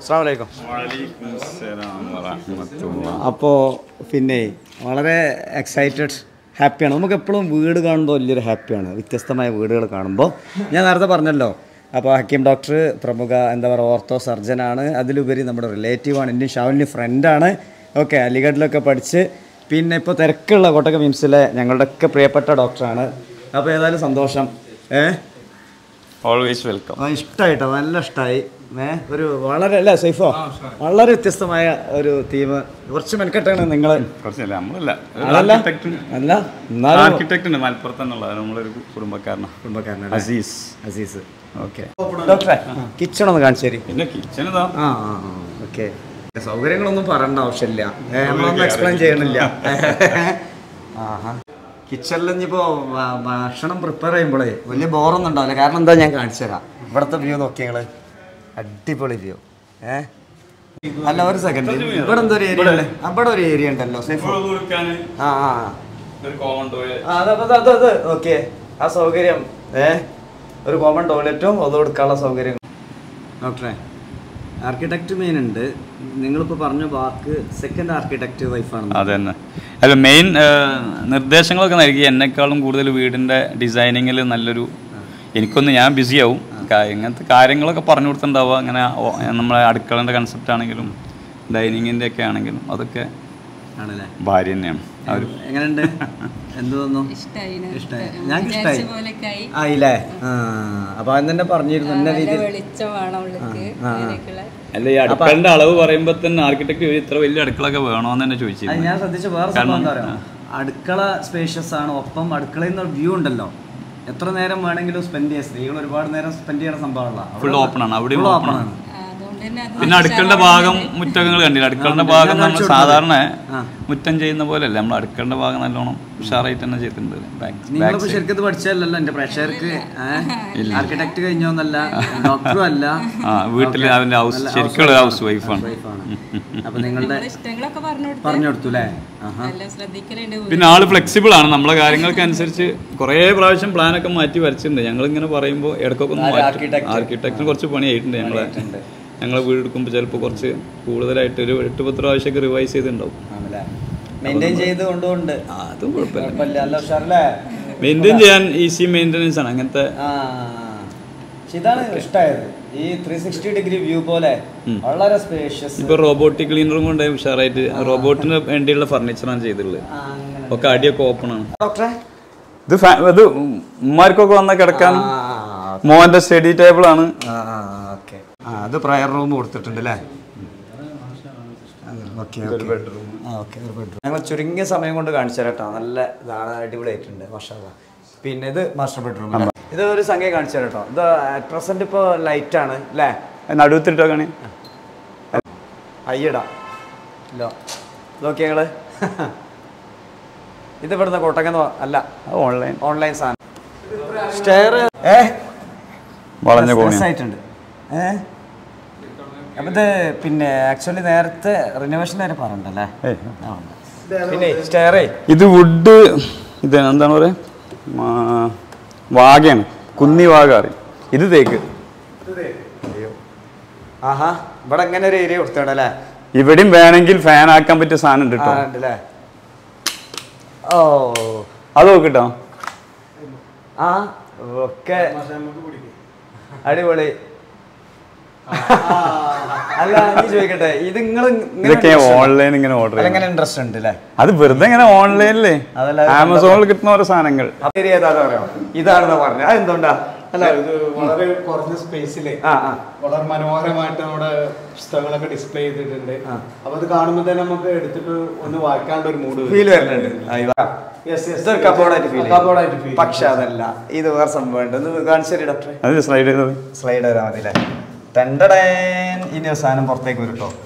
അസ്സാം വലൈക്കും വലൈക്കും അസ്സലാം വറഹ്മത്തുള്ളാഹി. അപ്പോൾ പിന്നെ വളരെ എക്സൈറ്റഡ് ഹാപ്പിയാണ് നമുക്ക് എപ്പോഴും വീട് കാണുമ്പോൾ വലിയൊരു ഹാപ്പിയാണ് വ്യത്യസ്തമായ വീടുകൾ കാണുമ്പോൾ ഞാൻ നേരത്തെ പറഞ്ഞല്ലോ അപ്പോൾ ഹക്കീം ഡോക്ടർ പ്രമുഖ എന്താ പറയുക ഓർത്തോ സർജനാണ് അതിലുപരി നമ്മുടെ റിലേറ്റീവാണ് എൻ്റെ ഷാവിൻ്റെ ഫ്രണ്ടാണ് ഓക്കെ അലിഗഡിലൊക്കെ പഠിച്ച് പിന്നെ ഇപ്പോൾ തിരക്കുള്ള കോട്ടക്ക മിംസിലെ ഞങ്ങളുടെയൊക്കെ പ്രിയപ്പെട്ട ഡോക്ടറാണ് അപ്പോൾ ഏതായാലും സന്തോഷം ഏഹ് ഓൾവേസ് വെൽക്കം ആ ഇഷ്ടമായിട്ടോ നല്ല ഇഷ്ടമായി ഏ ഒരു വളരെ അല്ലേ സൈഫോ വളരെ വ്യത്യസ്തമായ ഒരു തീം കുറച്ച് മെനക്കെട്ടാണ് നിങ്ങൾ കുറച്ചല്ല നമ്മളല്ല അതല്ല അല്ല എന്നാലും ആർക്കിടെക്ട് ഉണ്ട് മലപ്പുറത്ത് എന്നുള്ള നമ്മളൊരു കുടുംബക്കാരനാണ് കുടുംബക്കാരനാണ് അസീസ് അസീസ് ഓക്കെ ഡോക്ടറെ കിച്ചൺ ഒന്ന് കാണിച്ചു തരി പിന്നെ കിച്ചൺ ഇതാ ആ ആ ഓക്കെ സൗകര്യങ്ങളൊന്നും പറയേണ്ട ആവശ്യമില്ല ഏ, നമ്മളൊന്നും എക്സ്പ്ലെയിൻ ചെയ്യണില്ല ആഹാ കിച്ചണിൽ ഇനിയിപ്പോ ഭ- ഭക്ഷണം പ്രിപ്പയർ ചെയ്യുമ്പോഴേ വലിയ ബോറൊന്നും ഉണ്ടാവില്ല കാരണം എന്താ ഞാൻ കാണിച്ചു തരാം ഇവിടുത്തെ വ്യൂ നോക്കിയങ്ങള് അടിപൊളി വ്യൂ ഏ അല്ല ഒരു സെക്കൻഡ് ഇവിടെ എന്തോ ഒരു ഏരിയ ഉണ്ടല്ലേ അവിടെ ഒരു ഏരിയ ഉണ്ടല്ലോ സേഫ് ആ ആ ഒരു കോമൺ ആ, അത് അത് അത് അത് ഓക്കെ ആ സൗകര്യം ഏ ഒരു കോമൺ ടോയ്ലറ്റും അത് കൊടുക്കാനുള്ള സൗകര്യം ഡോക്ടറെ ആർക്കിടെക്ട് മെയിൻ ഉണ്ട് നിങ്ങളിപ്പോൾ പറഞ്ഞ വാക്ക് സെക്കൻഡ് ആർക്കിടെക്ട് വൈഫാണ് അത് തന്നെ അല്ല മെയിൻ നിർദ്ദേശങ്ങളൊക്കെ നൽകി എന്നെക്കാളും കൂടുതൽ വീടിൻ്റെ ഡിസൈനിങ്ങിൽ നല്ലൊരു എനിക്കൊന്ന് ഞാൻ ബിസി ആവും കാ- ഇങ്ങനത്തെ കാര്യങ്ങളൊക്കെ പറഞ്ഞു കൊടുത്തിട്ടുണ്ടാവുക അങ്ങനെ ഓ- നമ്മളെ അടുക്കളൻ്റെ കൺസെപ്റ്റ് ആണെങ്കിലും ഡൈനിങ്ങിൻ്റെ ഒക്കെ ആണെങ്കിലും അതൊക്കെ ആണല്ലേ ഭാര്യ തന്നെയാണ് ആ ഒരു എങ്ങനെയുണ്ട് എന്ത് തോന്നുന്നു ഇഷ്ടായി ഇഷ്ടായി ഞങ്ങൾക്ക് ഇഷ്ടായി പോലെയൊക്കെയായി ആയില്ലേ ആ അപ്പൊ അത് തന്നെ പറഞ്ഞിരുന്നു എന്ന നല്ല രീതിയിൽ വെളിച്ചം വേണം ഉള്ളിക്ക് അങ്ങനെയൊക്കെയുള്ള അല്ല ഈ അടുക്കളന്റെ അളവ് പറയുമ്പോൾ തന്നെ ആർക്കിടെക്ട് ഇത്ര വലിയ അടുക്കളൊക്കെ വേണോന്ന് തന്നെ അത് ചോദിച്ചിരുന്നു ഞാൻ ശ്രദ്ധിച്ച വേറെ സംഭവം എന്താ പറയാ അടുക്കള സ്പേഷ്യസ് ആണ് ഒപ്പം അടുക്കളയിൽ നിന്ന് വ്യൂ ഉണ്ടല്ലോ എത്ര നേരം വേണമെങ്കിലും സ്പെൻഡ് ചെയ്യാം സ്ത്രീകൾ ഒരുപാട് നേരം സ്പെൻഡ് ചെയ്യുന്ന സംഭവമുള്ള ഫുൾ ഓപ്പൺ ആണ് അവിടെയും ഓപ്പൺ ആണ് ആ, അതുകൊണ്ട് തന്നെ അത് പിന്നെ അടുക്കളുടെ ഭാഗം മുറ്റങ്ങൾ കണ്ടില്ല അടുക്കളുടെ ഭാഗം നമ്മൾ സാധാരണ മുറ്റം ചെയ്യുന്ന പോലെയല്ല നമ്മൾ അടുക്കളുടെ ഭാഗം നല്ലോണം ഉഷാറായിട്ട് തന്നെ ചെയ്തിട്ടുണ്ട് ബാക്ക് നിങ്ങളിപ്പോ ശരിക്കും ഇത് പഠിച്ചതല്ലല്ലോ എന്റെ പ്രേക്ഷകർക്ക് ആർക്കിടെക്ട് കഴിഞ്ഞോന്നല്ല ഡോക്ടറും അല്ല ആ വീട്ടിൽ അവന്റെ ഹൗസ് ശരിക്കുള്ള ഹൗസ് വൈഫാണ് വൈഫാണ് അപ്പൊ നിങ്ങളുടെ നമ്മളെ ഇഷ്ടങ്ങളൊക്കെ പറഞ്ഞു കൊടുത്ത് പറഞ്ഞു കൊടുത്തു അല്ലേ ആഹാ. നല്ല ശ്രദ്ധിക്കലുണ്ട് പിന്നെ ആള് ഫ്ലെക്സിബിൾ ആണ് നമ്മളെ കാര്യങ്ങൾക്ക് അനുസരിച്ച് കുറേ പ്രാവശ്യം പ്ലാനൊക്കെ മാറ്റി വരച്ചിട്ടുണ്ട് ഞങ്ങൾ ഇങ്ങനെ പറയുമ്പോൾ ഇടയ്ക്കൊക്കെ ഒന്ന് മാറ്റും ആർക്കിടെക്റ്റിന് കുറച്ച് പണിയായിട്ടുണ്ട് ഞങ്ങളെ ഞങ്ങൾ വീട് എടുക്കുമ്പോൾ ചിലപ്പോൾ കുറച്ച് കൂടുതലായിട്ട് ഒരു എട്ട് പത്ത് പ്രാവശ്യമൊക്കെ റിവൈസ് ചെയ്തിട്ടുണ്ടാവും ആണല്ലേ മെയിൻറ്റെയിൻ ചെയ്ത് കൊണ്ടുകൊണ്ട് ആ, അതും കുഴപ്പമില്ല കുഴപ്പമില്ല നല്ല ഉഷാറല്ലേ മെയിൻറ്റെയിൻ ചെയ്യാൻ ഈസി മെയിൻ്റെനൻസ് ആണ് അങ്ങനത്തെ ആ പക്ഷെ ഇതാണ് ഇഷ്ടമായത് ഈ ത്രീ സിക്സ്റ്റി ഡിഗ്രി വ്യൂ പോലെ വളരെ സ്പേഷ്യസ് ഇപ്പൊ റോബോട്ടിക് ക്ലീനറും കൊണ്ട് ഉഷാറായിട്ട് റോബോട്ടിന് വേണ്ടിയുള്ള ഫർണിച്ചറാണ് ചെയ്തിട്ടുള്ളത് ഒക്കെ അടിയൊക്കെ ഓപ്പൺ ആണ് ഡോക്ടറെ ഇത് ഫാ- ഇത് ഉമ്മാർക്കൊക്കെ വന്ന കിടക്കാൻ മോന്റെ സ്റ്റഡി ടേബിൾ ആണ് ഓക്കെ ആ അത് പ്രയർ റൂം കൊടുത്തിട്ടുണ്ട് അല്ലേ ഓക്കെ ഓക്കെ ഓക്കെ ഒരു ബെഡ്റൂം ഞങ്ങൾ ചുരുങ്ങിയ സമയം കൊണ്ട് കാണിച്ചു തരാം കേട്ടോ നല്ല ഇതാണ് അടിപൊളിയായിട്ടുണ്ട് മാഷാ പിന്നെ ഇത് മാസ്റ്റർ ബെഡ്റൂം ഇത് ഒരു സംഖ്യ കാണിച്ചു തരാം കേട്ടോ ഇത് അറ്റ് പ്രസന്റ് ഇപ്പോൾ ലൈറ്റ് ആണ് അല്ലേ നടുവത്തിട്ടൊക്കെയാണ് അയ്യടാ ഇല്ലോ നോക്കി ഞങ്ങള് ഇത് ഇവിടുന്ന് കോട്ടക്കെന്ന് അല്ല ഓൺലൈൻ ഓൺലൈൻ സാധനം സ്റ്റെയർ ഏ വളഞ്ഞ കോണി രസായിട്ടുണ്ട് ഏ അപ്പൊ ഇത് പിന്നെ ആക്ച്വലി നേരത്തെ റിനോവേഷൻ നേരെ പറഞ്ഞല്ലേ ആ, ഉണ്ട്. പിന്നെ സ്റ്റെയറേ ഇത് വുഡ് ഇത് എന്താണ് പറയാ മാ- വാഗയാണ് കുന്നി വാഗ അറിയും ഇത് തേക്ക് ആഹാ ഇവിടെ അങ്ങനെ ഒരു ഏരിയ കൊടുത്തല്ലേ ഇവിടെയും വേണമെങ്കിൽ ഫാൻ ആക്കാൻ പറ്റിയ സാധനം ഉണ്ട് ആ കേട്ടോ ഉണ്ടല്ലേ ഓ അത് നോക്കിട്ടോ ആ ഒക്കെ അടിപൊളി അല്ല നീ ചോദിക്കട്ടെ ഇത് നിങ്ങൾ ഇതൊക്കെ ഓൺലൈൻ ഇങ്ങനെ ഓർഡർ ചെയ്യും അങ്ങനെ ഇൻട്രസ്റ്റ് ഉണ്ട് അല്ലേ അത് വെറുതെ ഇങ്ങനെ ഓൺലൈനിലേ അതല്ല, അത് ആമസോണിൽ കിട്ടുന്ന ഓരോ സാധനങ്ങൾ ഏരിയ ഏതാന്ന് പറയാം ഇതാണെന്ന് പറഞ്ഞു അതെന്തുകൊണ്ടാ അല്ല ഇത് വളരെ കുറഞ്ഞ സ്പേസില് ആ ആ വളരെ മനോഹരമായിട്ട് നമ്മുടെ പുസ്തകങ്ങളൊക്കെ ഡിസ്പ്ലേ ചെയ്തിട്ടുണ്ട് അപ്പൊ അത് കാണുമ്പോൾ തന്നെ നമുക്ക് എടുത്തിട്ട് ഒന്ന് വായിക്കാനുള്ള ഒരു മൂഡ് ഫീൽ വരുന്നുണ്ട് ആ, ഇതാ. ഇതൊരു കബോർഡായിട്ട് ഫീൽ കബോർഡായിട്ട് ഫീൽ പക്ഷെ അതല്ല ഇത് വേറെ സംഭവം ഉണ്ട് ഒന്ന് കാണിച്ചു ഡോക്ടറെ അത് സ്ലൈഡ് ചെയ്തത് സ്ലൈഡ് വരാൻ മതി അല്ലേ രണ്ടടേൻ ഇനി ഒരു സാധനം പുറത്തേക്ക് വരും കേട്ടോ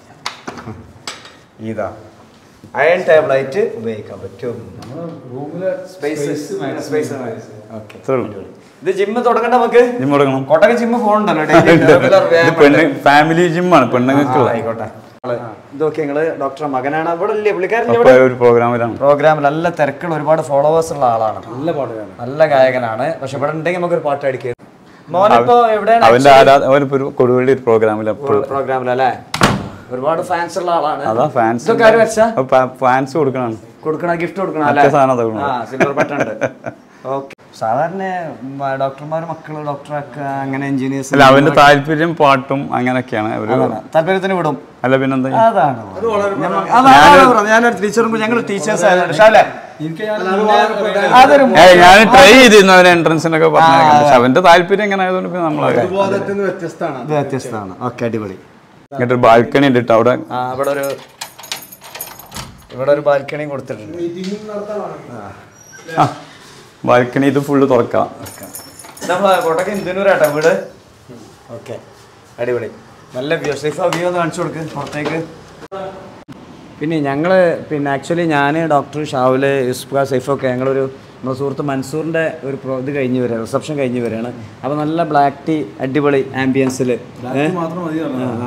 ഇതാ അയൺ ടേബിളായിട്ട് ഉപയോഗിക്കാൻ പറ്റും റൂമിലെ സ്പേസ് സ്പേസ് ഓക്കെ ഇത്രേ ഉള്ളൂ ഇത് ജിമ്മ് തുടങ്ങണ്ട നമുക്ക് ജിം തുടങ്ങണം കോട്ടക ജിമ്മ് പോകണ്ടല്ലോ daily regular ഇത് വ്യായാമം പെണ്ണ് ഉണ്ട്. ഫാമിലി ജിമ്മാണ് പെണ്ണുങ്ങൾക്കുള്ള ആ, ആയിക്കോട്ടെ ഇതൊക്കെ നിങ്ങള് ഡോക്ടറെ മകനാണ് ഇവിടെ ഇല്ലേ പുള്ളിക്കാരൻ അപ്പൊ ഒരു പ്രോഗ്രാമിലാണ് പ്രോഗ്രാമിൽ നല്ല തിരക്കുള്ള ഒരുപാട് ഫോളോവേഴ്സ് ഉള്ള ആളാണ് നല്ല പാട്ടുകാരാണ് നല്ല ഗായകനാണ് പക്ഷെ ഇവിടെ ഉണ്ടെങ്കിൽ നമുക്കൊരു പാട്ട് അടിക്കുക മോനിപ്പോ എവിടെയാണ് അവന്റെ ആരാ അവനിപ്പോ ഒരു കൊടുവള്ളി ഒരു പ്രോഗ്രാമിൽ അപ്പോൾ പ്രോഗ്രാമിലല്ലേ ഒരുപാട് ഫാൻസ് ഉള്ള ആളാണ് അതാ ഫാൻസ് ഇതൊക്കെ ആര് വരച്ച ഫാൻസ് കൊടുക്കണം കൊടുക്കണ ഗിഫ്റ്റ് കൊടുക്കണ മറ്റേ അല്ലേ സാധനം അതാ ആ സിൽവർ ബട്ടൺ ഉണ്ട് ഓക്കെ സാധാരണ ഡോക്ടർമാര് മക്കള് ഡോക്ടറൊക്കെ അങ്ങനെ എഞ്ചിനീയേഴ്സ് അല്ല അവന്റെ താല്പര്യം പാട്ടും അങ്ങനെയൊക്കെയാണ് അവര് താല്പര്യത്തിന് വിടും അല്ല പിന്നെന്താ അതാണ് ഞമ്മ- അതാണ് പറഞ്ഞത്. ഞാനൊരു ടീച്ചറും ഞങ്ങൾ ടീച്ചേഴ്സ് ആയതുകൊണ്ട് ഷാലെ, അതൊരു ഏയ് ഞാൻ ട്രൈ ചെയ്തിരുന്നു അവന് എൻട്രൻസിനൊക്കെ പറഞ്ഞു പക്ഷെ അവന്റെ താല്പര്യം എങ്ങനെ ആയതുകൊണ്ട് പിന്നെ നമ്മളത് ബോധത്തിൽ നിന്ന് വ്യത്യസ്തമാണ് ഇത് വ്യത്യസ്തമാണ് ഓക്കെ അടിപൊളി ഇങ്ങോട്ട് ബാൽക്കണി ഉണ്ട് ട്ടോ അവിടെ ആ ഇവിടെ ഒരു ഇവിടെ ഒരു ബാൽക്കണിയും കൊടുത്തിട്ടുണ്ട് മീറ്റിംഗ് നടത്താനാണ് ആ ബാൽക്കണി ഇത് ഫുള്ള് തുറക്കാം നമ്മളെ കോട്ടയ്ക്ക് ഇന്ത്യനൂരാട്ടോ വീട് ഓക്കെ അടിപൊളി നല്ല വ്യൂ സേഫ് വ്യൂ ഒന്ന് കാണിച്ചു കൊടുക്ക് പുറത്തേക്ക് പിന്നെ ഞങ്ങൾ പിന്നെ ആക്ച്വലി ഞാൻ ഡോക്ടർ ഷാവുല് യുസ്ഫ സൈഫൊക്കെ ഞങ്ങളൊരു നമ്മുടെ സുഹൃത്ത് മൻസൂറിൻ്റെ ഒരു പ്രോ ഇത് കഴിഞ്ഞ് വരിക റിസപ്ഷൻ കഴിഞ്ഞ് വരികയാണ് അപ്പോൾ നല്ല ബ്ലാക്ക് ടീ അടിപൊളി ആംബിയൻസിൽ മാത്രം മതി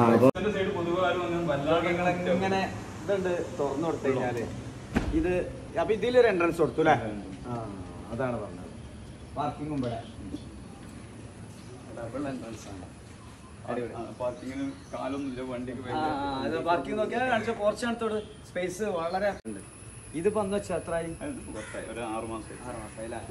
ഇങ്ങനെ ഇതുണ്ട് തുറന്നു കൊടുത്തു കഴിഞ്ഞാല് ഇത് അപ്പൊ ഇതിലൊരു എൻട്രൻസ് കൊടുത്തു അല്ലേ ആ അതാണ് പറഞ്ഞത് പാർക്കിംഗും ഇവിടെ ഡബിൾ എൻട്രൻസ് ആണ് പാർക്കിംഗ് നോക്കിയാൽ കാണിച്ച പോർച്ച് അടുത്തോട് സ്പേസ് വളരെ ഉണ്ട് ഇതിപ്പോ എന്താ വെച്ചാൽ എത്രയായി ആറ് മാസമായി അല്ലേ?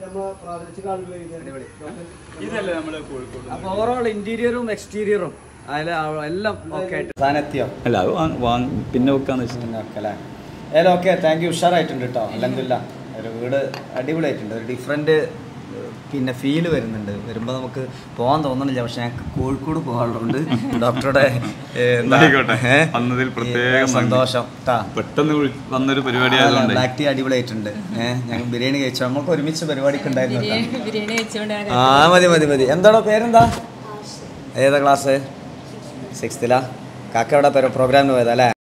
ഇതല്ലേ നമ്മള് കോഴിക്കോട് അപ്പൊ ഓവറോൾ ഇന്റീരിയറും എക്സ്റ്റീരിയറും അതിൽ എല്ലാം ഓക്കെ ആയിട്ട് സാധനം എത്തിയോ അല്ല അത് വാങ്ങ- വാങ്ങ- പിന്നെ വെക്കാന്ന് വെച്ചാൽ ഓക്കെ ഏതായാലും ഓക്കെ താങ്ക് യു ഉഷാറായിട്ടുണ്ട് കേട്ടോ അല്ലെന്നില്ല ഒരു വീട് അടിപൊളിയായിട്ടുണ്ട് ഒരു ഡിഫറെൻറ്റ് പിന്നെ ഫീല് വരുന്നുണ്ട് വരുമ്പോൾ നമുക്ക് പോകാൻ തോന്നണില്ല പക്ഷെ ഞങ്ങൾക്ക് കോഴിക്കോട് പോകാനുള്ളതുകൊണ്ട് ഡോക്ടറുടെ ഏ, എന്താ, ആയിക്കോട്ടെ. ഏ, വന്നതിൽ പ്രത്യേകം ഈ നന്ദി. സന്തോഷം ട്ടാ. പെട്ടെന്ന് വിളി- വന്നൊരു പരിപാടി ആയതുകൊണ്ട് ബ്ലാക്ക് ടീ അടിപൊളിയായിട്ടുണ്ട് ഏഹ് ഞങ്ങൾ ബിരിയാണി കഴിച്ചു നമുക്ക് ഒരുമിച്ച് പരിപാടിക്ക് ഉണ്ടായിരുന്നു കേട്ടോ ബിരിയാണി ബിരിയാണി വെച്ചോണ്ട് ആ മതി മതി മതി എന്താണോ പേരെന്താ ഏതാ ക്ലാസ് സിക്സ്ത്തിലാ കാക്ക എവിടെ പ്രോഗ്രാമിന് പോയതാ അല്ലേ